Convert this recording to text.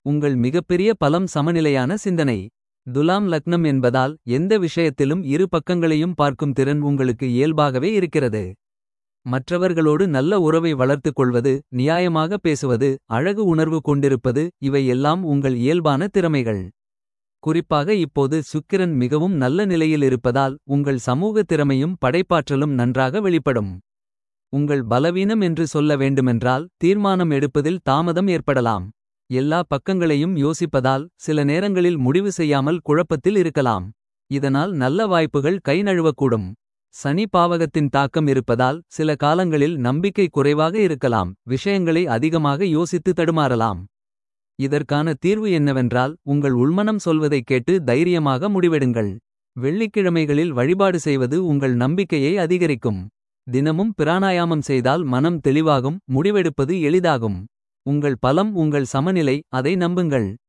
உங்கள் மிகப்பெரிய பலம் சமநிலையான சிந்தனை. துலாம் லக்னம் என்பதால் எந்த விஷயத்திலும் இரு பக்கங்களையும் பார்க்கும் திறன் உங்களுக்கு இயல்பாகவே இருக்கிறது. மற்றவர்களோடு நல்ல உறவை வளர்த்துக் கொள்வது நியாயமாக பேசுவது அழகு உணர்வு கொண்டிருப்பது இவை எல்லாம் உங்கள் இயல்பான திறமைகள். குறிப்பாக இப்போது சுக்கிரன் மிகவும் நல்ல நிலையில் இருப்பதால் உங்கள் சமூக திறமையும் படைப்பாற்றலும் நன்றாக வெளிப்படும். உங்கள் பலவீனம் என்று சொல்ல வேண்டுமென்றால் தீர்மானம் எடுப்பதில் தாமதம் ஏற்படலாம். எல்லா பக்கங்களையும் யோசிப்பதால் சில நேரங்களில் முடிவு செய்யாமல் குழப்பத்தில் இருக்கலாம். இதனால் நல்ல வாய்ப்புகள் கை நழுவக்கூடும். சனி பாவகத்தின் தாக்கம் இருப்பதால் சில காலங்களில் நம்பிக்கை குறைவாக இருக்கலாம். விஷயங்களை அதிகமாக யோசித்து தடுமாறலாம். இதற்கான தீர்வு என்னவென்றால் உங்கள் உள்மனம் சொல்வதைக் கேட்டு தைரியமாக முடிவெடுங்கள். வெள்ளிக்கிழமைகளில் வழிபாடு செய்வது உங்கள் நம்பிக்கையை அதிகரிக்கும். தினமும் பிராணாயாமம் செய்தால் மனம் தெளிவாகும் முடிவெடுப்பது எளிதாகும். உங்கள் பலம் உங்கள் சமநிலை அதை நம்புங்கள்.